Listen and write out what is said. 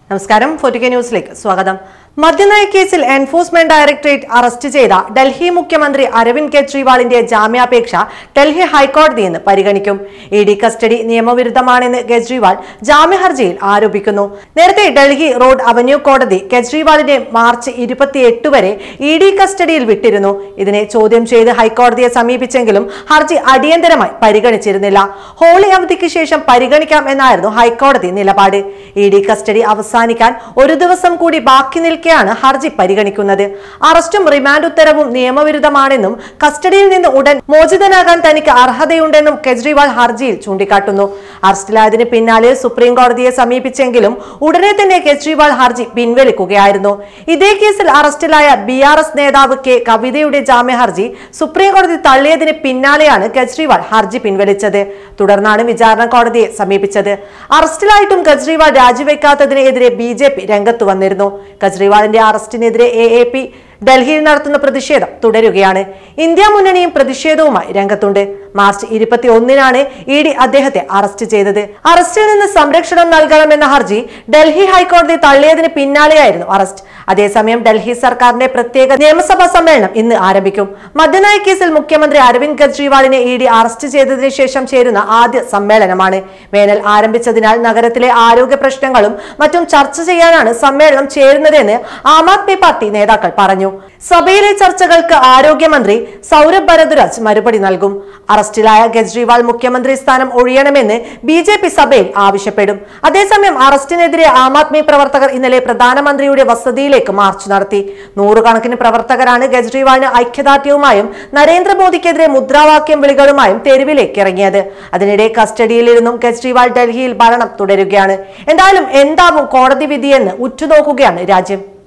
നമസ്കാരം ഫോർട്ടിക്ക ന്യൂസിലേക്ക് സ്വാഗതം മദ്യനയ കേസിൽ എൻഫോഴ്സ്മെന്റ് ഡയറക്ടറേറ്റ് അറസ്റ്റ് ചെയ്ത ഡൽഹി മുഖ്യമന്ത്രി അരവിന്ദ് കെജ്രിവാളിന്റെ ജാമ്യാപേക്ഷ ഡൽഹി ഹൈക്കോടതി ഇന്ന് പരിഗണിക്കും ഇ ഡി കസ്റ്റഡി നിയമവിരുദ്ധമാണെന്ന് കെജ്രിവാൾ ജാമ്യഹർജിയിൽ ആരോപിക്കുന്നു നേരത്തെ ഡൽഹി റോഡ് അവന്യൂ കോടതി കെജ്രിവാളിനെ മാർച്ച് ഇരുപത്തിയെട്ട് വരെ ഇ ഡി കസ്റ്റഡിയിൽ വിട്ടിരുന്നു ഇതിനെ ചോദ്യം ചെയ്ത് ഹൈക്കോടതിയെ സമീപിച്ചെങ്കിലും ഹർജി അടിയന്തരമായി പരിഗണിച്ചിരുന്നില്ല ഹോളി അവധിക്ക് ശേഷം പരിഗണിക്കാം എന്നായിരുന്നു ഹൈക്കോടതി നിലപാട് ഇ ഡി കസ്റ്റഡി അവസാനിക്കാൻ ഒരു ദിവസം കൂടി ബാക്കി നിൽക്കെയാണ് ഹർജി പരിഗണിക്കുന്നത് അറസ്റ്റും റിമാൻഡ് ഉത്തരവും നിയമവിരുദ്ധമാണെന്നും കസ്റ്റഡിയിൽ നിന്ന് ഉടൻ മോചിതനാകാൻ തനിക്ക് അർഹതയുണ്ടെന്നും കെജ്രിവാൾ ഹർജിയിൽ ചൂണ്ടിക്കാട്ടുന്നു അറസ്റ്റിലായതിന് പിന്നാലെ സുപ്രീം കോടതിയെ സമീപിച്ചെങ്കിലും ഉടനെ തന്നെ കെജ്രിവാൾ ഹർജി പിൻവലിക്കുകയായിരുന്നു ഇതേ കേസിൽ അറസ്റ്റിലായ ബി ആർ എസ് നേതാവ് കെ കവിതയുടെ ജാമ്യ ഹർജി സുപ്രീം കോടതി തള്ളിയതിന് പിന്നാലെയാണ് കെജ്രിവാൾ ഹർജി പിൻവലിച്ചത് തുടർന്നാണ് വിചാരണ കോടതിയെ സമീപിച്ചത് അറസ്റ്റിലായിട്ടും കെജ്രിവാൾ രാജിവെക്കാത്തതിനെതിരെ ബി ജെ പി രംഗത്തു വന്നിരുന്നു കെജ്രിവാളിന്റെ അറസ്റ്റിനെതിരെ എ എ പി ഡൽഹിയിൽ നടത്തുന്ന പ്രതിഷേധം തുടരുകയാണ് ഇന്ത്യ മുന്നണിയും പ്രതിഷേധവുമായി രംഗത്തുണ്ട് മാർച്ച് ഇരുപത്തി ഒന്നിനാണ് ഇ ഡി അദ്ദേഹത്തെ അറസ്റ്റ് ചെയ്തത് അറസ്റ്റിൽ നിന്ന് സംരക്ഷണം നൽകണമെന്ന ഹർജി ഡൽഹി ഹൈക്കോടതി തള്ളിയതിന് പിന്നാലെയായിരുന്നു അറസ്റ്റ് അതേസമയം ഡൽഹി സർക്കാരിന്റെ പ്രത്യേക നിയമസഭാ സമ്മേളനം ഇന്ന് ആരംഭിക്കും മദ്യനയ കേസിൽ മുഖ്യമന്ത്രി അരവിന്ദ് കെജ്രിവാളിനെ ഇ ഡി അറസ്റ്റ് ചെയ്തതിനു ശേഷം ചേരുന്ന ആദ്യ സമ്മേളനമാണ് വേനൽ ആരംഭിച്ചതിനാൽ നഗരത്തിലെ ആരോഗ്യ പ്രശ്നങ്ങളും മറ്റും ചർച്ച ചെയ്യാനാണ് സമ്മേളനം ചേരുന്നതെന്ന് ആം ആദ്മി പാർട്ടി നേതാക്കൾ പറഞ്ഞു സഭയിലെ ചർച്ചകൾക്ക് ആരോഗ്യമന്ത്രി സൗരഭ് ഭരദ്വാജ് മറുപടി നൽകും അറസ്റ്റിലായ കെജ്രിവാൾ മുഖ്യമന്ത്രി സ്ഥാനം ഒഴിയണമെന്ന് ബി ജെ പി സഭയിൽ ആവശ്യപ്പെടും അതേസമയം അറസ്റ്റിനെതിരെ ആം ആദ്മി പ്രവർത്തകർ ഇന്നലെ പ്രധാനമന്ത്രിയുടെ വസതിയിലേക്ക് മാർച്ച് നടത്തി നൂറുകണക്കിന് പ്രവർത്തകരാണ് കെജ്രിവാളിന് ഐക്യദാർഢ്യവുമായും നരേന്ദ്രമോദിക്കെതിരെ മുദ്രാവാക്യം വിളികളുമായും തെരുവിലേക്ക് ഇറങ്ങിയത് അതിനിടെ കസ്റ്റഡിയിലിരുന്നും കെജ്രിവാൾ ഡൽഹിയിൽ ഭരണം തുടരുകയാണ് എന്തായാലും എന്താവും കോടതി വിധിയെന്ന് ഉറ്റുനോക്കുകയാണ് രാജ്യം